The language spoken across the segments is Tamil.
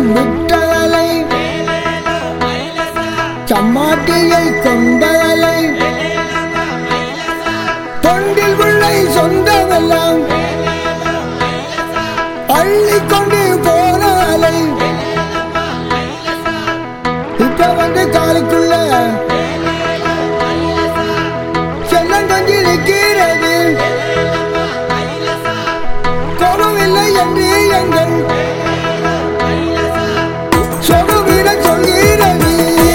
விட்டவளை சம்மாட்டியை கொண்டவளை தொண்டில் உள்ளை சொந்தமெல்லாம் அள்ளிக்கொண்டு போனாலை இப்ப வந்து காலுக்குள்ள செல்லங்கஞ்சி நிற்கிறது கோபமில்லை என்று எங்கள் சொருவிட சொல்கிறது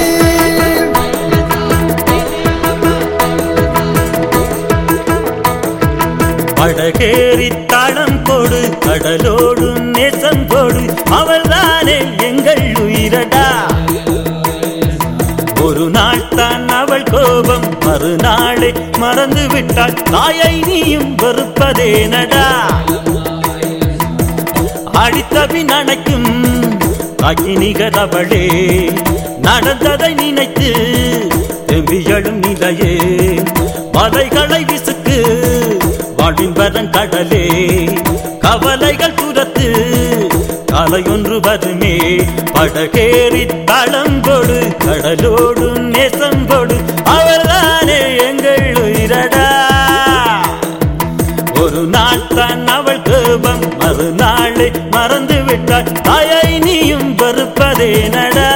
படகேறி தாளம் போடு கடலோடு நேசம் போடு அவள்தானே எங்கள் உயிரடா ஒரு நாள் தான் அவள் கோபம் மறுநாளே மறந்து விட்டாள் தாயை நீயும் வெறுப்பதேனடா அடித்தபின் அணைக்கும் அகினிகர் அவளே நடந்ததை நினைத்து திரும்பியழும் நிலையே மலைகளை விசுக்கு வாழின் வரன் கடலே கவலைகள் புறத்து கலையொன்று வருமே படகேறி தளம்பொடு கடலோடு நேசம்பொடு அவள்தானே எங்கள் உயிரடா ஒரு நாள் தான் அவள் கோபம் மறுநாளை மறந்து விட்டாள் தாயை நீயும் வெறுப்பதே நடா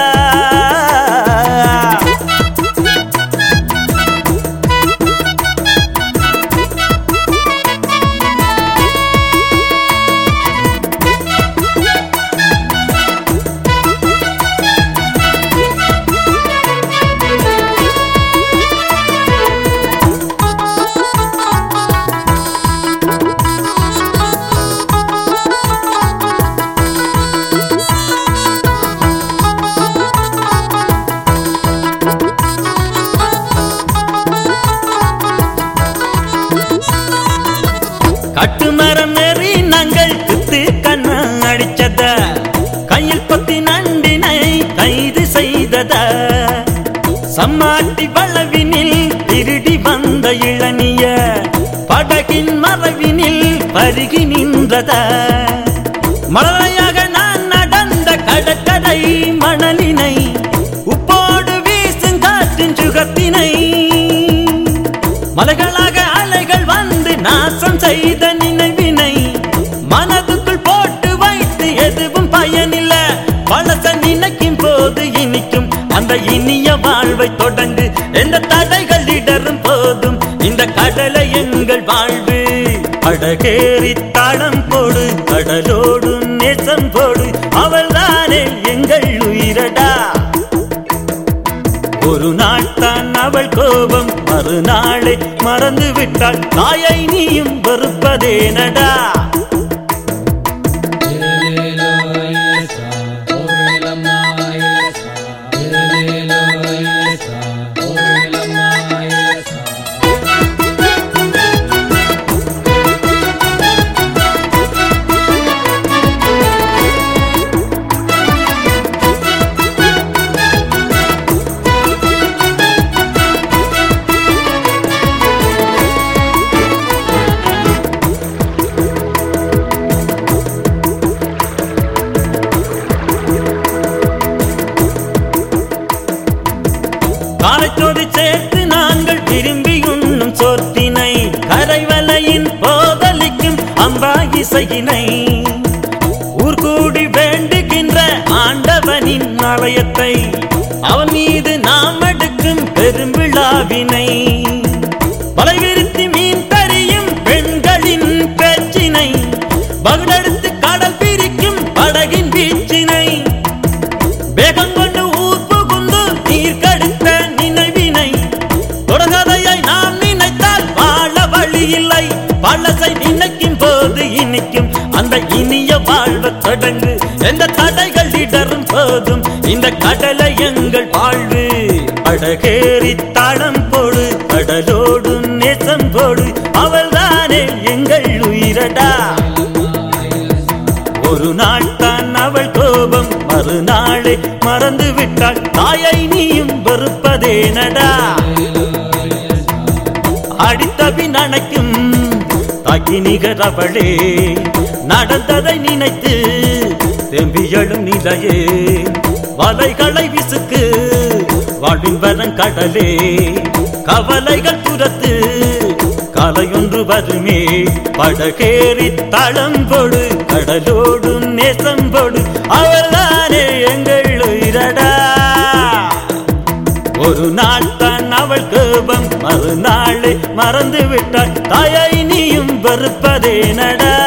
கட்டுமரம் ஏறி நாங்கள் குத்து கண்ண அடிச்சத கையில் பத்தி நண்டினை கைது செய்தத சம்மாட்டி வளவினில் திருடி வந்த இளநிய படகின் மறைவினில் பருகி நின்றத மழையாக நான் நடந்த கடற்கரை மணலினை உப்போடு வீசும் காற்றின் சுகத்தினை மலைகளாக அலைகள் வந்து நாசம் செய்த நினைவினை மனதுக்குள் போட்டு வைத்து எதுவும் பயனில்ல பழச நினைக்கும் போது இனிக்கும் அந்த இனிய வாழ்வை தொடங்கு எந்த தடைகள் இடரும் போதும் இந்த கடலை எங்கள் வாழ்வு அடகேறி தாளம் போடு கடலோடு நேசம் போடு அவள்தானே எங்கள் உயிரடா ஒரு நாள் தான் அவள் கோபம் மறுநாளை மறந்து விட்டாள் தாயை நீயும் வெறுப்பதேனடா காலைச்சோடு சேர்த்து நாங்கள் விரும்பி உண்ணும் சோற்றினை கரைவலையின் போதலிக்கும் அம்பா இசையினை ஊர்கூடி வேண்டுகின்ற ஆண்டவனின் ஆலயத்தை அவன் மீது நாம் எடுக்கும் பெரும்பிழாவினை வலைவிரித்து மீன் தரியும் பெண்களின் பேச்சினை பகுடெடுத்து கடல் பிரிக்கும் படகின் வீச்சினை வேகம் கொண்டு ஊர் புகுந்து நீர் கடுத்த நினைவினை தொடர்கதையை நாம் நினைத்தால் வாழ வழி இல்லை பழசை நினைக்கும் போது இனிக்கும் அந்த இனிய வாழ்வு தொடங்கு எந்த தடைகள் இடரும் போதும் இந்த கடலை எங்கள் வாழ்வு அடகேறி தாளம் போடு கடலோடு நேசம் போடு அவள்தானே எங்கள் உயிரடா ஒரு நாள் தான் அவள் கோபம் மறுநாளே மறந்து விட்டாள் தாயை நீயும் வெறுப்பதேனடா அடித்தபின் அணைக்கும் தாக்கி நிகர் அவளே நடந்ததை நினைத்து தேம்பியழும் நிலையே வலைகளை விசுக்கு வாழ்வின் வரம் கடலே கவலைகள் புறத்து கலையொன்று வருமே படகேறி தளம்பொடு கடலோடு நேசம்பொடு அவள்தானே எங்கள் உயிரடா ஒரு நாள் தான் அவள் கோபம் மறுநாளை மறந்து விட்டாள் தாயை நீயும் வெறுப்பதே நடா